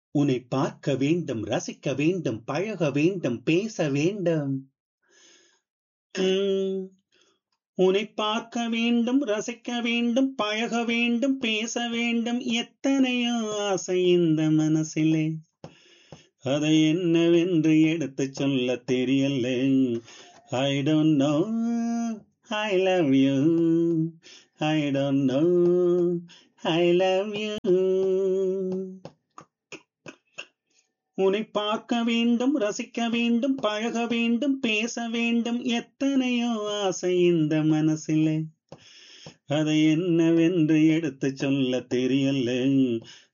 உன்னை பார்க்க வேண்டும் ரசிக்க வேண்டும் பழக வேண்டும் பேச வேண்டும் உம், உன்னை பார்க்க வேண்டும் ரசிக்க வேண்டும் பழக வேண்டும் பேச வேண்டும் எத்தனையோ ஆசை இந்த மனசிலே அதை என்னவென்று எடுத்து சொல்ல தெரியல I don't know I love you I don't know I love you உன்னை பார்க்க வேண்டும் ரசிக்க வேண்டும் பழக வேண்டும் பேச வேண்டும் எத்தனையோ ஆசை இந்த மனசிலே அதை என்னவென்று எடுத்து சொல்ல தெரியல